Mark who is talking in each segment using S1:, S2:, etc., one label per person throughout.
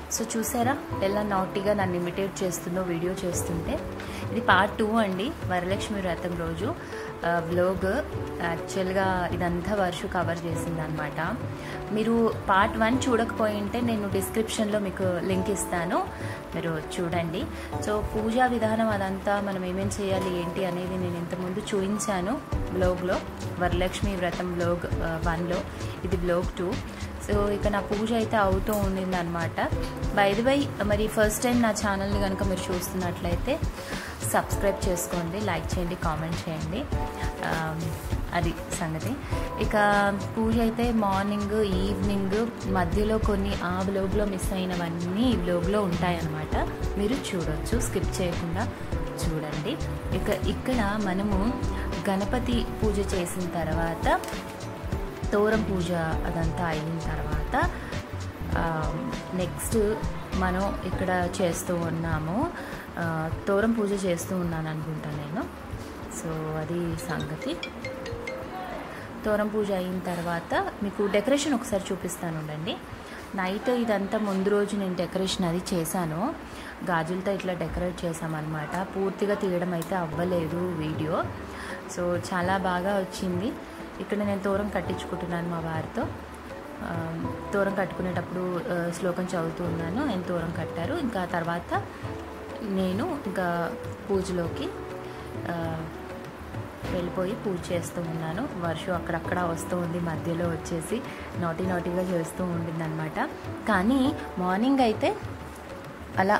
S1: so చూసారా ఎలా నాటిగా నన్ను ఇమిటేట్ చేస్తుందో వీడియో చేస్తుంటే ఇది పార్ట్ టూ అండి వరలక్ష్మి వ్రతం రోజు బ్లాగ్ యాక్చువల్గా ఇదంతా వర్షు కవర్ చేసింది అనమాట మీరు పార్ట్ వన్ చూడకపోయి ఉంటే నేను డిస్క్రిప్షన్లో మీకు లింక్ ఇస్తాను మీరు చూడండి సో పూజా విధానం అదంతా మనం ఏమేం చేయాలి ఏంటి అనేది నేను ఇంతకుముందు చూపించాను బ్లాగ్లో వరలక్ష్మి వ్రతం బ్లాగ్ వన్లో ఇది బ్లాగ్ టూ సో ఇక నా పూజ అయితే అవుతూ ఉండింది అనమాట బై బై మరి ఫస్ట్ టైం నా ఛానల్ని కనుక మీరు చూస్తున్నట్లయితే సబ్స్క్రైబ్ చేసుకోండి లైక్ చేయండి కామెంట్ చేయండి అది సంగతి ఇక పూజ అయితే మార్నింగ్ ఈవినింగ్ మధ్యలో కొన్ని ఆ బ్లోగ్లో మిస్ అయినవన్నీ ఈ బ్లోగ్లో ఉంటాయన్నమాట మీరు చూడొచ్చు స్కిప్ చేయకుండా చూడండి ఇక ఇక్కడ మనము గణపతి పూజ చేసిన తర్వాత తోరం పూజ అదంతా అయిన తర్వాత నెక్స్ట్ మనం ఇక్కడ చేస్తూ ఉన్నాము తోరం పూజ చేస్తూ ఉన్నాను అనుకుంటాను నేను సో అది సంగతి తోరం పూజ అయిన తర్వాత మీకు డెకరేషన్ ఒకసారి చూపిస్తాను ఉండండి నైట్ ఇదంతా ముందు రోజు నేను డెకరేషన్ అది చేశాను గాజులతో ఇట్లా డెకరేట్ చేసామన్నమాట పూర్తిగా తీయడం అయితే అవ్వలేదు వీడియో సో చాలా బాగా వచ్చింది ఇక్కడ నేను తోరం కట్టించుకుంటున్నాను మా వారితో తోరం కట్టుకునేటప్పుడు శ్లోకం చదువుతూ ఉన్నాను ఆయన తోరం కట్టారు ఇంకా తర్వాత నేను ఇంకా పూజలోకి వెళ్ళిపోయి పూజ చేస్తూ ఉన్నాను వర్షం అక్కడక్కడ వస్తూ ఉంది మధ్యలో వచ్చేసి నోటి నోటిగా చేస్తూ ఉండింది అనమాట కానీ మార్నింగ్ అయితే అలా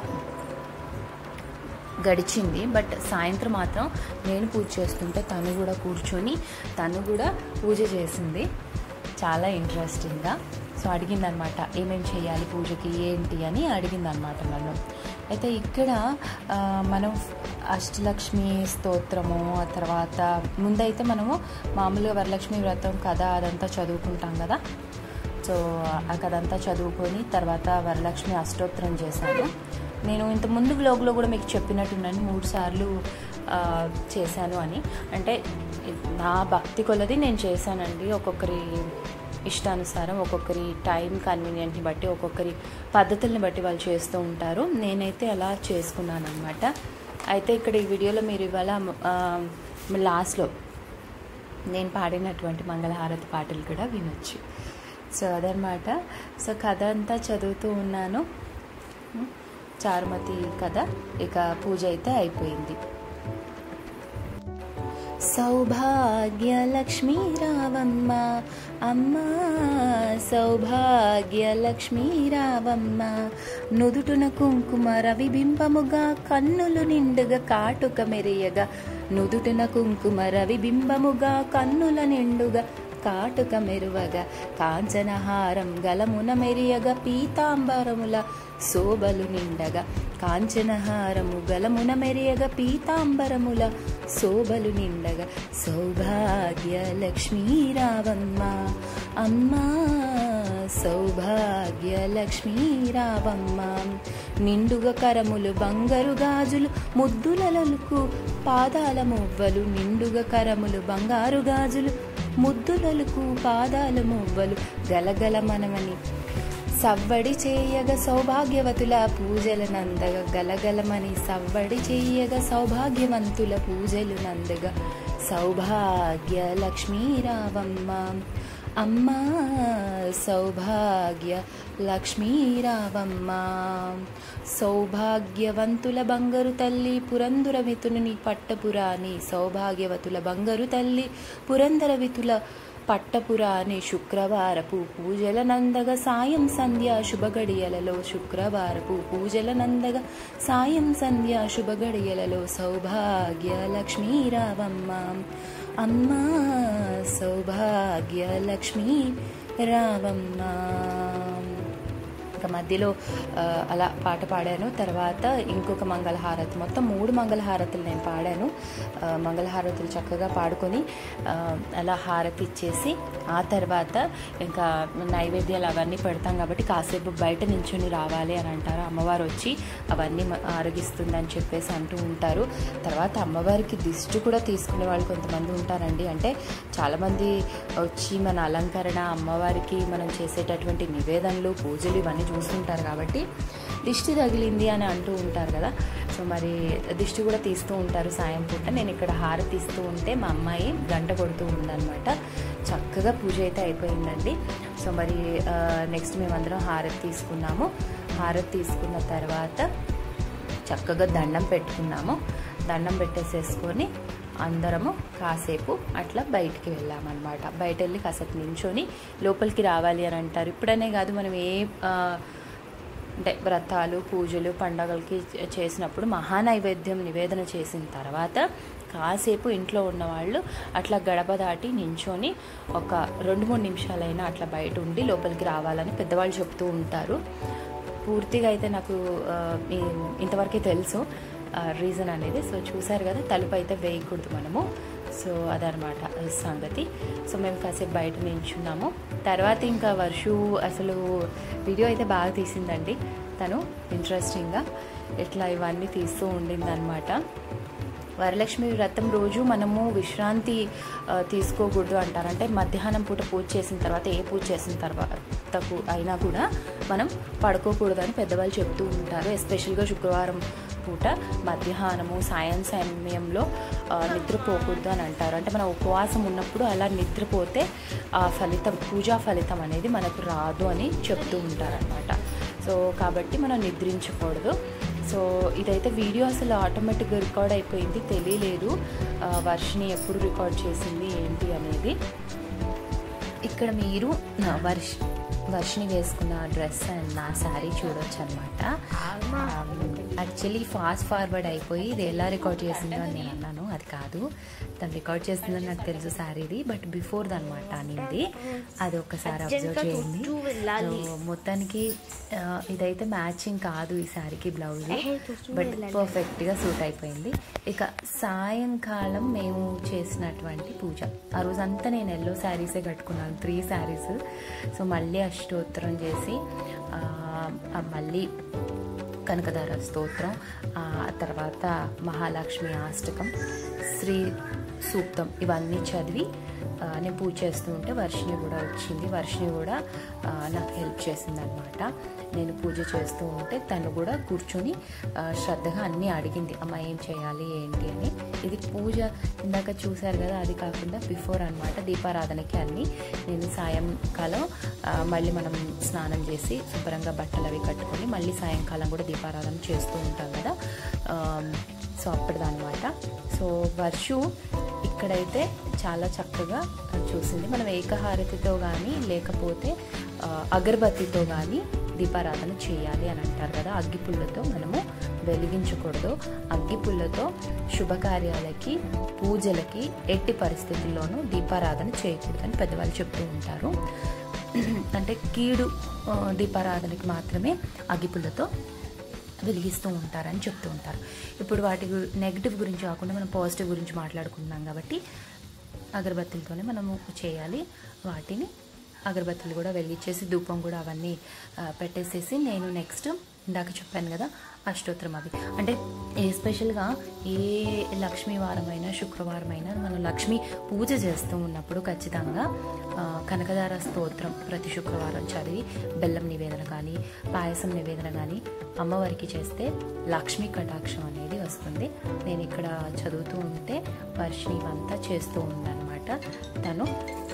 S1: గడిచింది బట్ సాయంత్రం మాత్రం నేను పూజ చేస్తుంటే తను కూడా కూర్చొని తను కూడా పూజ చేసింది చాలా ఇంట్రెస్టింగ్గా సో అడిగిందనమాట ఏమేమి చేయాలి పూజకి ఏంటి అని అడిగిందనమాట నన్ను అయితే ఇక్కడ మనం అష్టలక్ష్మి స్తోత్రము ఆ తర్వాత ముందైతే మనము మామూలుగా వరలక్ష్మి వ్రతం కథ అదంతా చదువుకుంటాం కదా సో ఆ కథ అంతా చదువుకొని తర్వాత వరలక్ష్మి అష్టోత్తరం చేశాను నేను ఇంత ముందు బ్లాగ్లో కూడా మీకు చెప్పినట్టున్నాను మూడు సార్లు చేశాను అని అంటే నా భక్తి కొలది నేను చేశానండి ఒక్కొక్కరి ఇష్టానుసారం ఒక్కొక్కరి టైం కన్వీనియంట్ని బట్టి ఒక్కొక్కరి పద్ధతుల్ని బట్టి వాళ్ళు చేస్తూ ఉంటారు నేనైతే అలా చేసుకున్నాను అనమాట అయితే ఇక్కడ ఈ వీడియోలో మీరు ఇవాళ లాస్ట్లో నేను పాడినటువంటి మంగళహారతి పాటలు కూడా వినొచ్చు సో అదనమాట సో కథ అంతా చదువుతూ ఉన్నాను చారుమతి కథ ఇక పూజ అయితే అయిపోయింది సౌభాగ్యలక్ష్మీ రావమ్మ అమ్మ సౌభాగ్యలక్ష్మీ రావమ్మ నుదుటున కుంకుమ రవిబింబముగా కన్నులు నిండుగా కాటుక మెరియగా నుదుటున కుంకుమ రవిబింబముగా కన్నుల నిండుగా కాటుక మెరువగా కాంచనహారం గలమున మెరియగా పీతాంబరముల శోభలు నిండగా కాంచనహారము గలమున మెరియగా పీతాంబరముల శోభలు నిండగా సౌభాగ్య లక్ష్మీ రావమ్మ అమ్మా సౌభాగ్య లక్ష్మీ రావమ్మ నిండుగా కరములు బంగారు గాజులు ముద్దులలకు పాదాల మువ్వలు నిండుగా కరములు బంగారు గాజులు ముద్దులలకు పాదాల మువ్వలు గలగల మనమని సవ్వడి చేయగ సౌభాగ్యవతుల పూజల నందగ గలగలమని సవ్వడి చేయగ సౌభాగ్యవంతుల పూజలు నందగ సౌభాగ్య లక్ష్మీ రావమ్మ అమ్మా సౌభాగ్య లక్ష్మీ రావమ్మ సౌభాగ్యవంతుల బంగారు తల్లి పురంధుర వితుని పట్టపురాణి సౌభాగ్యవతుల బంగారు తల్లి పురంధర వితుల పట్టపురాని శుక్రవారపు పూజల నందగ సాయం సంధ్య శుభగడియలలో శుక్రవారపు పూజల నందగ సాయం సంధ్య శుభగడియలలో సౌభాగ్య లక్ష్మీ రావమ్మ అమ్మా సౌభాగ్య లక్ష్మీ రావమ్మ ఇంకా మధ్యలో అలా పాట పాడాను తర్వాత ఇంకొక మంగళహారతి మొత్తం మూడు మంగళహారతులు నేను పాడాను మంగళహారతులు చక్కగా పాడుకొని అలా హారతి ఇచ్చేసి ఆ తర్వాత ఇంకా నైవేద్యాలు అవన్నీ పెడతాం కాబట్టి కాసేపు బయట నించుని రావాలి అని అంటారు అమ్మవారు వచ్చి అవన్నీ ఆరగిస్తుందని చెప్పేసి అంటూ ఉంటారు తర్వాత అమ్మవారికి దిష్టి కూడా తీసుకునే వాళ్ళు కొంతమంది ఉంటారండి అంటే చాలామంది వచ్చి మన అలంకరణ అమ్మవారికి మనం చేసేటటువంటి నివేదనలు పూజలు ఇవన్నీ చూస్తుంటారు కాబట్టి దిష్టి తగిలింది అని అంటూ ఉంటారు కదా సో మరి దిష్టి కూడా తీస్తూ ఉంటారు సాయం పూట నేను ఇక్కడ హారతి ఇస్తూ ఉంటే మా అమ్మాయి గంట కొడుతూ ఉందన్నమాట చక్కగా పూజ అయితే అయిపోయిందండి సో మరి నెక్స్ట్ మేమందరం హారతి తీసుకున్నాము హారతి తీసుకున్న తర్వాత చక్కగా దండం పెట్టుకున్నాము దండం పెట్టేసేసుకొని అందరము కాసేపు అట్లా బయటికి వెళ్ళామన్నమాట బయట వెళ్ళి కాసేపు నించొని లోపలికి రావాలి అని అంటారు ఇప్పుడనే కాదు మనం ఏ ఆ, అంటే వ్రతాలు పూజలు పండగలకి చే- చేసినప్పుడు మహానైవేద్యం నివేదన చేసిన తర్వాత కాసేపు ఇంట్లో ఉన్నవాళ్ళు అట్లా గడప దాటి నించొని ఒక రెండు మూడు నిమిషాలైనా అట్లా బయట ఉండి లోపలికి రావాలని పెద్దవాళ్ళు చెప్తూ ఉంటారు పూర్తిగా అయితే నాకు ఆ, ఈ- ఇంతవరకే తెలుసు రీజన్ అనేది సో చూసారు కదా తలుపు అయితే వేయకూడదు మనము సో అదనమాట సంగతి సో మేము కాసేపు బయట నించున్నాము తర్వాత ఇంకా వర్షు అసలు వీడియో అయితే బాగా తీసిందండి తను ఇంట్రెస్టింగ్గా ఇట్లా ఇవన్నీ తీస్తూ ఉండిందనమాట వరలక్ష్మి వ్రతం రోజు మనము విశ్రాంతి ఆ, తీసుకోకూడదు అంటారు అంటే మధ్యాహ్నం పూట పూజ చేసిన తర్వాత ఏ పూజ చేసిన తర్వాత కు- అయినా కూడా మనం పడుకోకూడదు అని పెద్దవాళ్ళు చెప్తూ ఉంటారు ఎస్పెషల్గా శుక్రవారం పూట మధ్యాహ్నము సాయం సమయంలో ఆ, నిద్రపోకూడదు అని అంటారు అంటే మనం ఉపవాసం ఉన్నప్పుడు అలా నిద్రపోతే ఆ ఫలితం పూజా ఫలితం అనేది మనకు రాదు అని చెప్తూ ఉంటారనమాట సో కాబట్టి మనం నిద్రించకూడదు సో ఇదైతే వీడియో అసలు ఆటోమేటిక్గా రికార్డ్ అయిపోయింది తెలియలేదు ఆ, వర్షిని ఎప్పుడు రికార్డ్ చేసింది ఏంటి అనేది ఇక్కడ మీరు నా వర్ష వర్షిని వేసుకున్న డ్రెస్ అండ్ నా శారీ చూడొచ్చు అనమాట యాక్చువల్లీ ఫాస్ట్ ఫార్వర్డ్ అయిపోయి ఇది ఎలా రికార్డ్ చేసిందో అని నేను అన్నాను అది కాదు తను రికార్డ్ చేసిందని నాకు తెలుసు శారీది బట్ బిఫోర్ దనమాట అనింది అది ఒక్కసారి అబ్జర్వ్ చేయండి సో మొత్తానికి ఆ, ఇదైతే మ్యాచింగ్ కాదు ఈ శారీకి బ్లౌజ్ బట్ పర్ఫెక్ట్గా సూట్ అయిపోయింది ఇక సాయంకాలం మేము చేసినటువంటి పూజ ఆ రోజంతా నేను ఎల్లో శారీసే కట్టుకున్నాను త్రీ శారీస్ సో మళ్ళీ అష్టోత్తరం చేసి ఆ, ఆ మళ్ళీ కనకదార స్తోత్రం ఆ తర్వాత మహాలక్ష్మి అష్టకం శ్రీ సూక్తం ఇవన్నీ చదివి ఆ, నేను పూజ చేస్తూ ఉంటే వర్షిని కూడా వచ్చింది వర్షిని కూడా ఆ, నాకు హెల్ప్ చేసింది అనమాట నేను పూజ చేస్తూ ఉంటే తను కూడా కూర్చొని ఆ, శ్రద్ధగా అన్నీ అడిగింది అమ్మ ఏం చేయాలి ఏంటి అని ఇది పూజ ఇందాక చూశారు కదా అది కాకుండా బిఫోర్ అనమాట దీపారాధనకి అన్నీ నేను సాయంకాలం ఆ, మళ్ళీ మనం స్నానం చేసి శుభ్రంగా బట్టలు అవి కట్టుకొని మళ్ళీ సాయంకాలం కూడా దీపారాధన చేస్తూ ఉంటాం కదా ఆమ్, సో అప్పటిదన్నమాట సో వర్షు ఇక్కడైతే చాలా చక్కగా చూసింది మనం ఏకహారతితో కానీ లేకపోతే ఆ, అగరబత్తితో కానీ దీపారాధన చేయాలి అని అంటారు కదా అగ్గిపుల్లతో మనము వెలిగించకూడదు అగ్గిపుల్లతో శుభకార్యాలకి పూజలకి ఎట్టి పరిస్థితుల్లోనూ దీపారాధన చేయకూడదని పెద్దవాళ్ళు చెప్తూ ఉంటారు అంటే కీడు ఆ, దీపారాధనకి మాత్రమే అగ్గిపుల్లతో వెలిగిస్తూ ఉంటారని చెప్తూ ఉంటారు ఇప్పుడు వాటి గు- నెగిటివ్ గురించి కాకుండా మనం పాజిటివ్ గురించి మాట్లాడుకుంటున్నాం కాబట్టి అగరబత్తులతోనే మనము చేయాలి వాటిని అగరబత్తులు కూడా వెలిగించేసి ధూపం కూడా అవన్నీ ఆ, పెట్టేసేసి నేను నెక్స్ట్ ఇందాక చెప్పాను కదా అష్టోత్తరం అవి అంటే ఎస్పెషల్గా ఏ లక్ష్మీ వారమైనా శుక్రవారమైనా మనం లక్ష్మీ పూజ చేస్తూ ఉన్నప్పుడు ఖచ్చితంగా ఆ, కనకదార స్తోత్రం ప్రతి శుక్రవారం చదివి బెల్లం నివేదన కానీ పాయసం నివేదన కానీ అమ్మవారికి చేస్తే లక్ష్మీ కటాక్షం అనేది వస్తుంది నేను ఇక్కడ చదువుతూ ఉంటే వర్షిని ఇవంతా చేస్తూ ఉందన్నమాట తను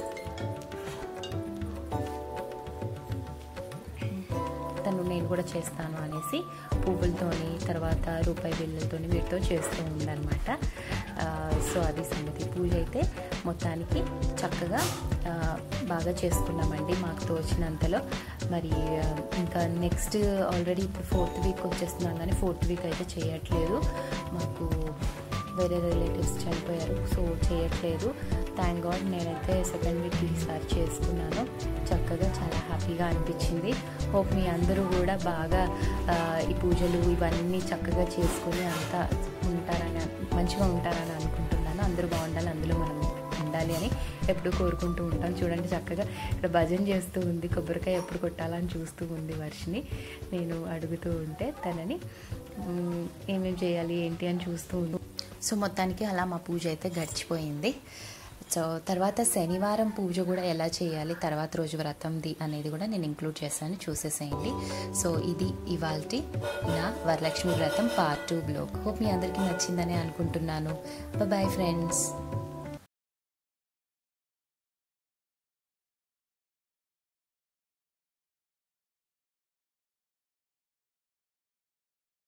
S1: తను నేను కూడా చేస్తాను అనేసి పువ్వులతోని తర్వాత రూపాయి బిళ్ళలతోని వీటితో చేస్తూ ఉందన్నమాట ఆ, సో అది సంగతి పూజ అయితే మొత్తానికి చక్కగా ఆ, బాగా చేసుకున్నామండి మాకు తోచినంతలో మరి ఆ, ఇంకా నెక్స్ట్ ఆల్రెడీ ఇప్పుడు ఫోర్త్ వీక్ వచ్చేస్తున్నాను కానీ ఫోర్త్ వీక్ అయితే చేయట్లేదు మాకు వేరే రిలేటివ్స్ చనిపోయారు సో చేయట్లేదు థ్యాంక్ గాడ్ నేనైతే సెకండ్ వీక్ ఈసారి చేసుకున్నాను చక్కగా చాలా హ్యాపీగా అనిపించింది హోప్ మీ అందరూ కూడా బాగా ఆ, ఈ పూజలు ఇవన్నీ చక్కగా చేసుకొని అంతా ఉంటారని మంచిగా ఉంటారని అనుకుంటున్నాను అందరూ బాగుండాలి అందులో మనం ఉండాలి అని ఎప్పుడు కోరుకుంటూ ఉంటాం చూడండి చక్కగా ఇక్కడ భజన చేస్తూ ఉంది కొబ్బరికాయ ఎప్పుడు కొట్టాలని చూస్తూ ఉంది వర్షిని నేను అడుగుతూ ఉంటే తనని మ్, ఏమేం చేయాలి ఏంటి అని చూస్తూ ఉంది సో మొత్తానికి అలా మా పూజ అయితే గడిచిపోయింది సో తర్వాత శనివారం పూజ కూడా ఎలా చేయాలి తర్వాత రోజు వ్రతంది అనేది కూడా నేను ఇంక్లూడ్ చేశాను చూసేసేయండి సో ఇది ఇవాళ నా Varalakshmi Vratam part two blog hope మీ అందరికీ నచ్చిందని అనుకుంటున్నాను బాయ్ ఫ్రెండ్స్